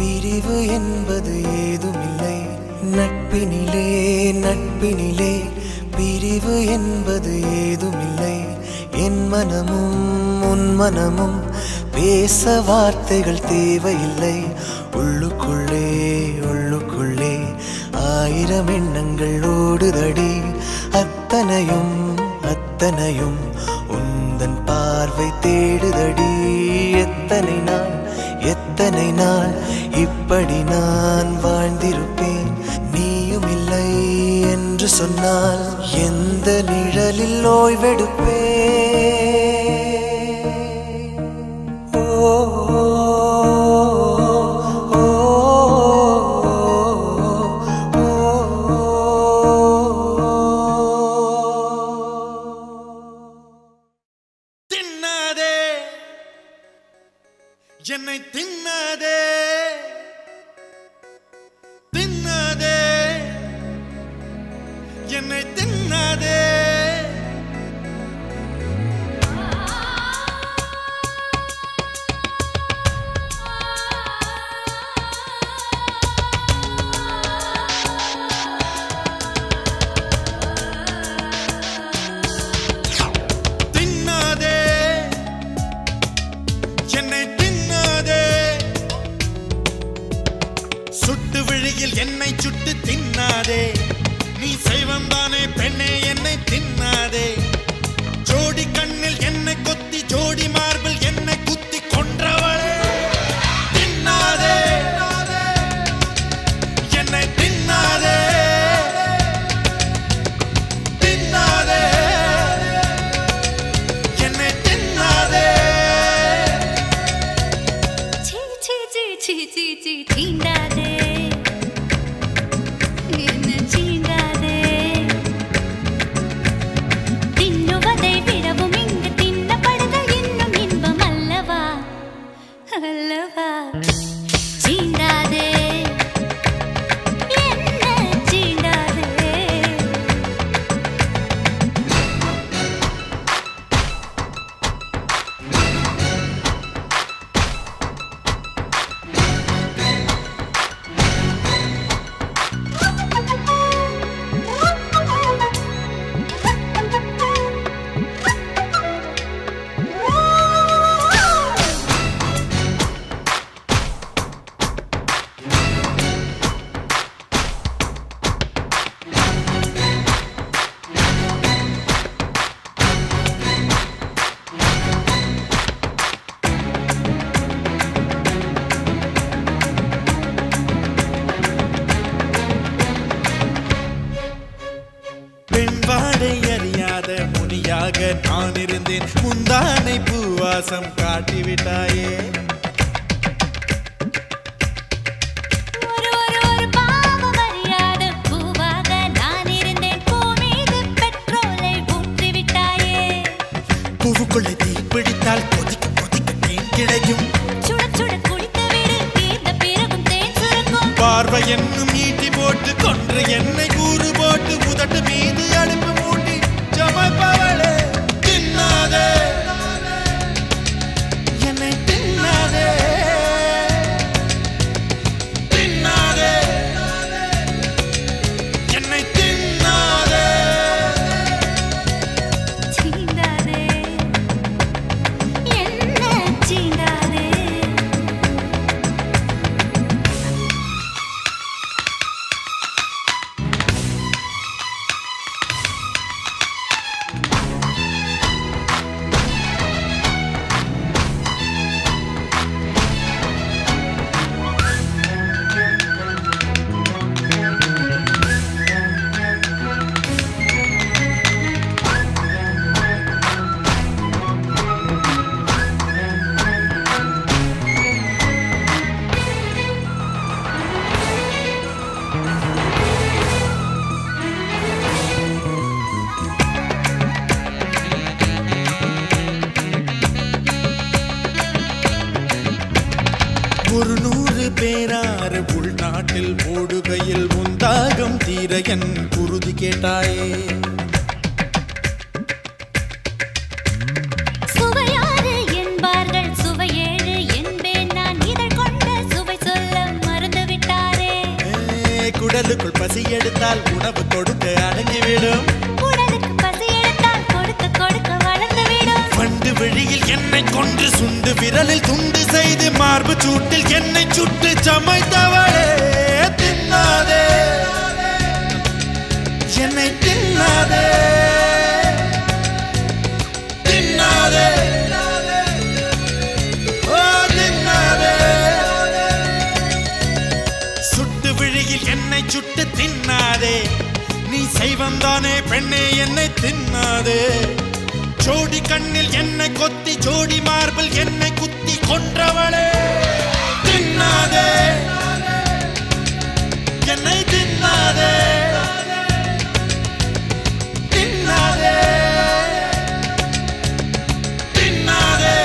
பிரிவு என்பது ஏதுமில்லை நட்பினிலே நட்பினிலே பிரிவு என்பது ஏதுமில்லை என் மனமும் உன் மனமும் பேச வார்த்தைகள் தேவையில்லை உள்ளுக்குள்ளே உள்ளுக்குள்ளே ஆயிரம் எண்ணங்கள் ஓடுதடி அத்தனையும் அத்தனையும் உந்தன் பார்வை தேடுதடி எத்தனை நாள் எத்தனை நாள் இப்படி நான் வாழ்ந்திருப்பேன் நீயும் இல்லை என்று சொன்னால் எந்த நிழலில் ஓய்வெடுப்பேன் ஓ, ஓ, தின்னாதே என்னை தின்னாதே தின்னாதே என்னை தின்னாதே தின்னாதே என்னை தின்னாதே சுட்டு விழியில் என்னை சுட்டு தின்னாதே நீ செய்வம் தானே பெண்ணே என்னை தின்னாதே ஜோடி கண்ணில் என்னை கொத்தி ஜோடி மார்பில் என்னை குத்தி கொன்றவளே தின்னாதே என்னை தின்னாதே தின்னாதே என்னை தின்னாதே ಛೀ ಛೀ ಛೀ ಛೀ ಛೀ ಛೀ தீண்டாதே என்ன சீண்டாதே தின்னுவதை விடவும் இங்கு தின்னப்படுதல் இன்னும் இன்பம் அல்லவா அல்லவா சீண்டாதே என்ன சீண்டாதே பெண் வாடை அறியாத முனியாக நான் இருந்தேன் முந்தானை பூவாசம் காட்டிவிட்டாயே ஒரு ஒரு ஒரு பாவம் அறியாத பூவாக நான் இருந்தேன் பூ மீது பெட்ரோலை ஊற்றி விட்டாயே பூவுக்குள்ளே தீ பிடித்தால் கொதிக்க கொதிக்க தேன் கிடைக்கும் சுட சுட குளித்து விடு தீர்ந்த பிறகும் தேன் சுருக்கும் பார்வை என்னும் ஈட்டி போட்டு கொன்று என்னை கூறு போட்டு உதட்டு மீது அடுப்பு மூட்டி சமைப்பவளே தின்னாதே என்னை தின்னாதே தின்னாதே என்னை தின்னாதே சீண்டாதே என்ன சீண்டாதே ஒரு நூறு பேராறு உள்நாட்டில் ஓடுகையில் உந்தாகம் தீர என் குருதி கேட்டாயே சுவையாறு என்பார்கள் சுவையேழு என்பேன் நான் இதழ் கொண்ட சுவை சொல்ல உடலுக்குள் பசி எடுத்தால் உணவு கொடுக்க அடங்கிவிடும் உடலுக்கு பசி எடுத்தால் கொடுக்க கொடுக்க வளர்ந்து விடும் பண்டு வெளியில் என்னை கொன்று சுண்டு விரலில் துண்டு செய்து மார்பு சூட்டில் என்னை சுட்டு சமைத்தவளே தின்னாதே என்னை தின்னாதே தின்னாதே ஓ தின்னாதே சுட்டு விழியில் என்னை சுட்டு தின்னாதே நீ செய்வந்தானே பெண்ணே என்னை தின்னாதே ஜோடி கண்ணில் என்னை கொத்தி ஜோடி மார்பில் என்னை குத்தி கொன்றவளே தின்னாதே என்னை தின்னாதே தின்னாதே தின்னாதே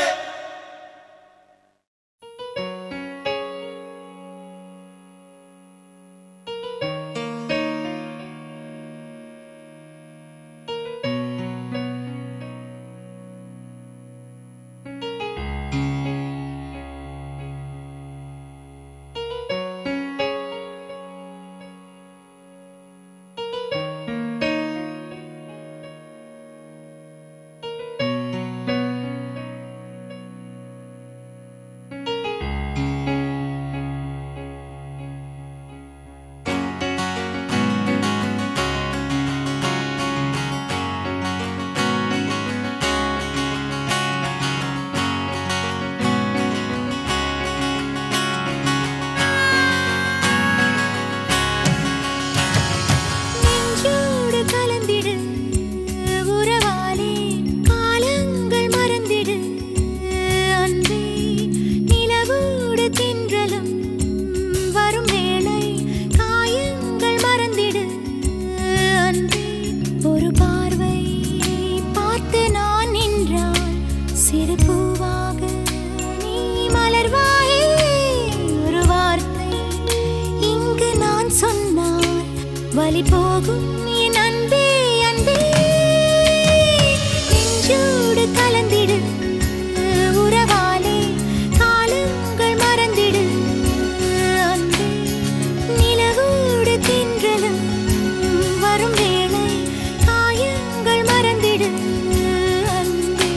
நெஞ்சோடு கலந்திடு உறவாலே காலங்கள் மறந்திடு அன்பே நிலவோடு தென்றலும் வரும் வேளை காயங்கள் மறந்திடு அன்பே ஒரு பார்வை பார்த்து நான் நின்றால் சிறு பூவாக நீ மலர்வாயே ஒரு வார்த்தை இங்கு நான் சொன்னால் வழி போகும் என் அன்பே அன்பே நெஞ்சோடு கலந்திடு உறவாலே காலங்கள் மறந்திடு அன்பே நிலவோடு தென்றலும் வரும் வேளை காயங்கள் மறந்திடு அன்பே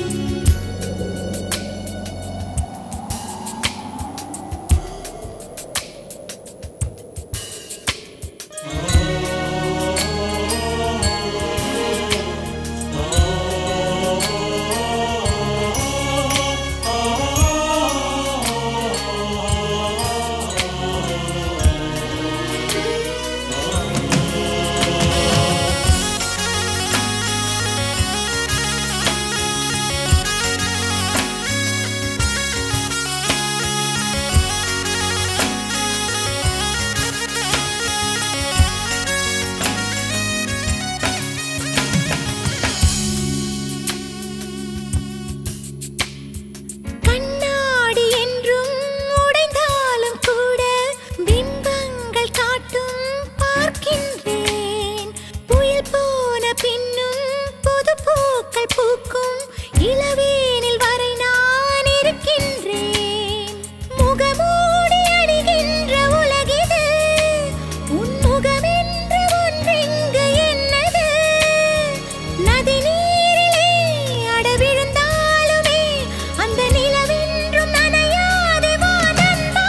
கண்ணாடி என்றும் உடைந்தாலும் கூட பிம்பங்கள் காட்டும் பார்க்கின்றேன் புயல் போன பின்னும் புது பூக்கள் பூக்கும் இளவேனில் வரை நான் இருக்கின்றேன் முகமூடி அணிகின்ற உலகிது உன் முகமென்று ஒன்றெங்கு என்னது நதி நீரிலே அடவிழுந்தாலுமே அந்த நிலவென்றும் நனையாது வா நண்பா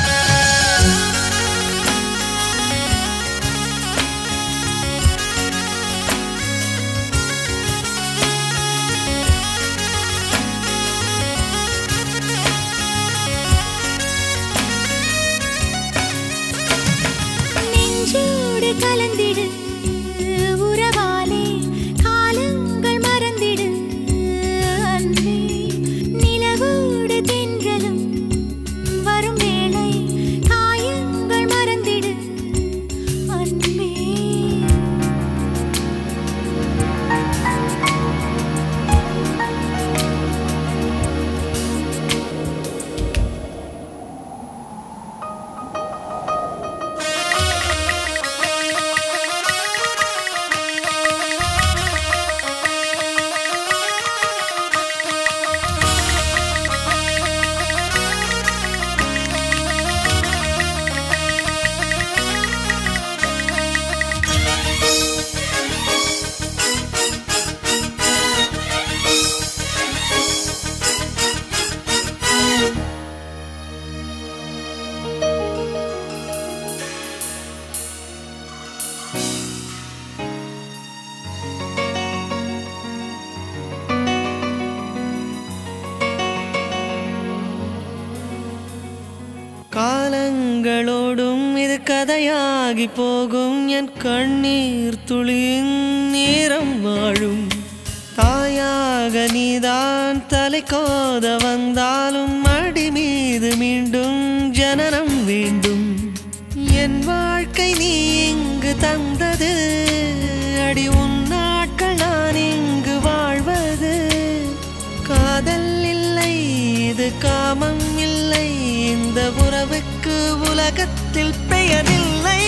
நெஞ்சோடு கலந்திடு உறவாலே காலங்கள் மறந்திடு அன்பே நிலவோடு தென்றலும் வரும் வேளை காயங்கள் மறந்திடு அன்பே Thank கதையாகி போகும் என் கண்ணீர் துளியின் நேரம் வாழும் தாயாக நீதான் தலை கோத வந்தாலும் அடி மீது மீண்டும் ஜனனம் வேண்டும் என் வாழ்க்கை நீ இங்கு தந்தது அடி உன் நாட்கள் நான் இங்கு வாழ்வது காதல் இல்லை இது காமம் இல்லை இந்த உறவுக்கு உலகத்தில் பெயரில்லை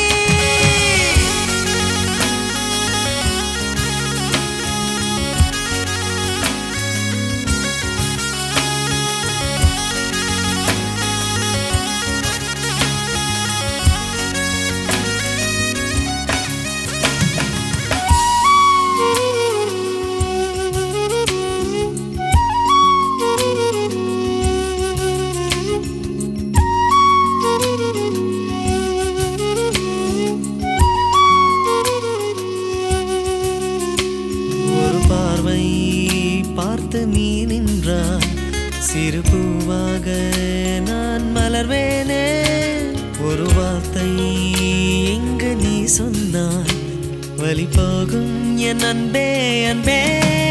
ஒரு பார்வை பார்த்து நீ நின்றாய் சிறு பூவாக நான் மலர்வேனே ஒரு வார்த்தை எங்கு நீ சொன்னாய் வழி போகும் என் அன்பே அன்பே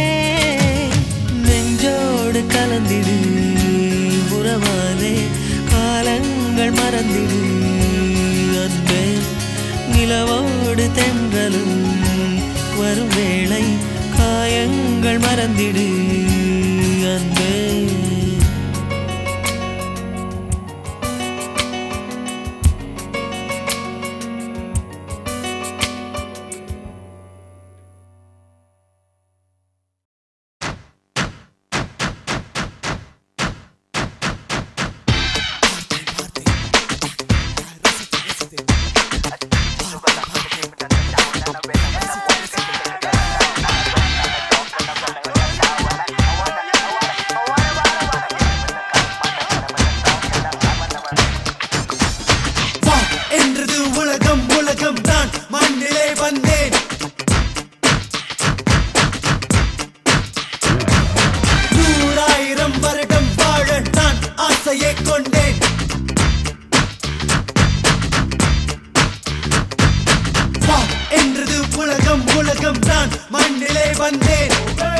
நெஞ்சோடு கலந்திடு உறவாலே காலங்கள் மறந்திடு அன்பே நிலவோடு தென்றலும் வரும் வேளை காயங்கள் மறந்திடு அன்பே வா என்றது உலகம் உலகம் நான் மண்ணிலே வந்தேன் நூறாயிரம் வருடம் வாழ நான் ஆசையை கொண்டேன் வா என்றது உலகம் உலகம் நான் மண்ணிலே வந்தேன்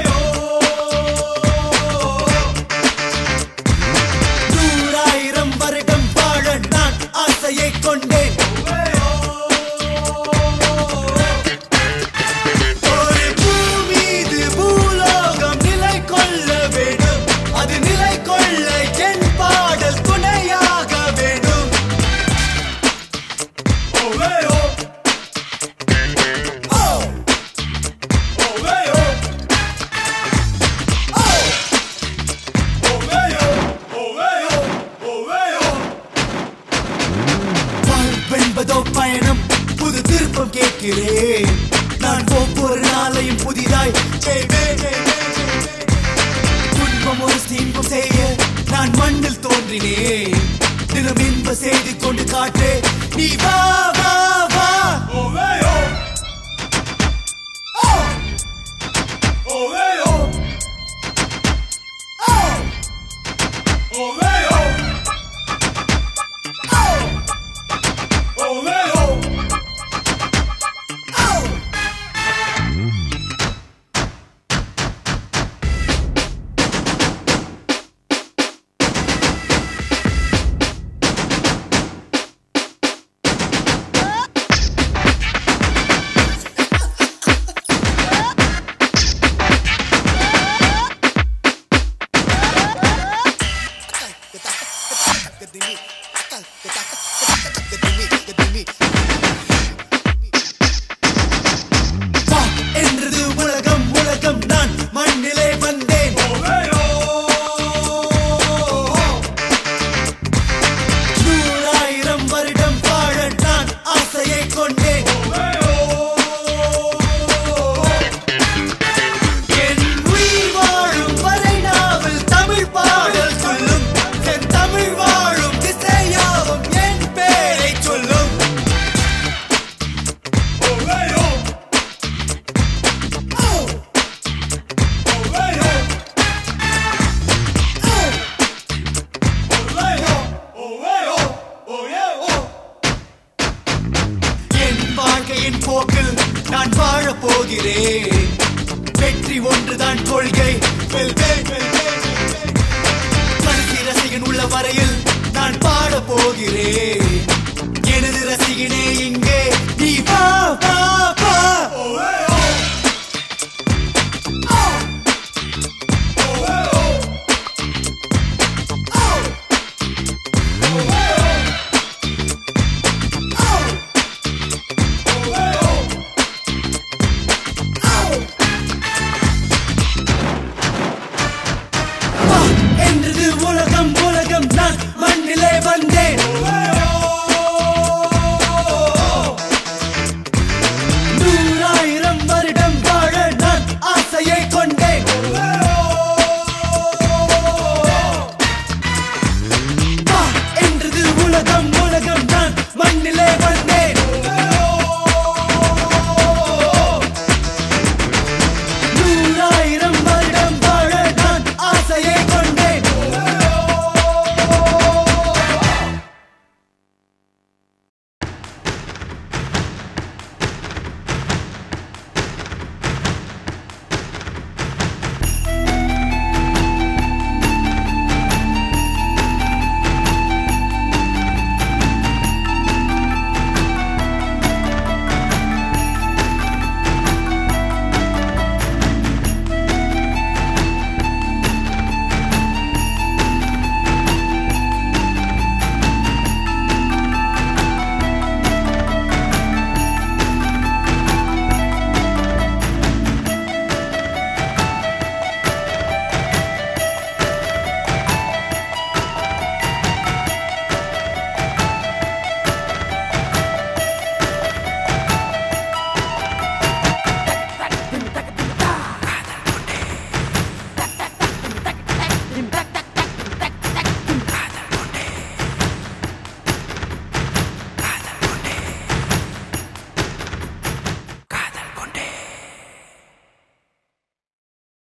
நூறாயிரம் வருடம் வாழ நான் ஆசையை கொண்டேன் ஒரு பூமீது பூலோகம் நிலை கொள்ள வேண்டும் அது நிலை கொள்ள என் பாடல் துணையாக வேண்டும் ஓவே ஓ ஓ ஓவே ஓ வாழ்வென்பதோ பயணம் புது திருப்பம் கேட்கிறேன் நான் ஒவ்வொரு நாளையும் புதிதாய் செய்வேன் துன்பம் ஒரு இன்பம் செய்ய நான் மண்ணில் தோன்றினேன் தினம் இன்ப செய்து கொண்டு காட்டு நீ வா வா வா ஓவே ஓ ஓ ஓவே ஓ ஓ ஓவே ஓ ஓவே ஓ Oh வாழ்க்கையின் போக்கில் நான் வாழ போகிறேன் வெற்றி ஒன்றுதான் கொள்கை வெல், வெல், வெல், வெல், வெல், வெல். கடைசி ரசிகன் உள்ள வரையில் நான் பாட போகிறேன் எனது ரசிகனே இங்கே நீ வா வா வா வா என்றது உலகம் உலகம் நான் மண்ணிலே வந்தேன் நூறாயிரம் வருடம் வாழ நான் ஆசையை கொண்டேன் வா என்றது உலகம் உலகம் நான் மண்ணிலே வந்தேன்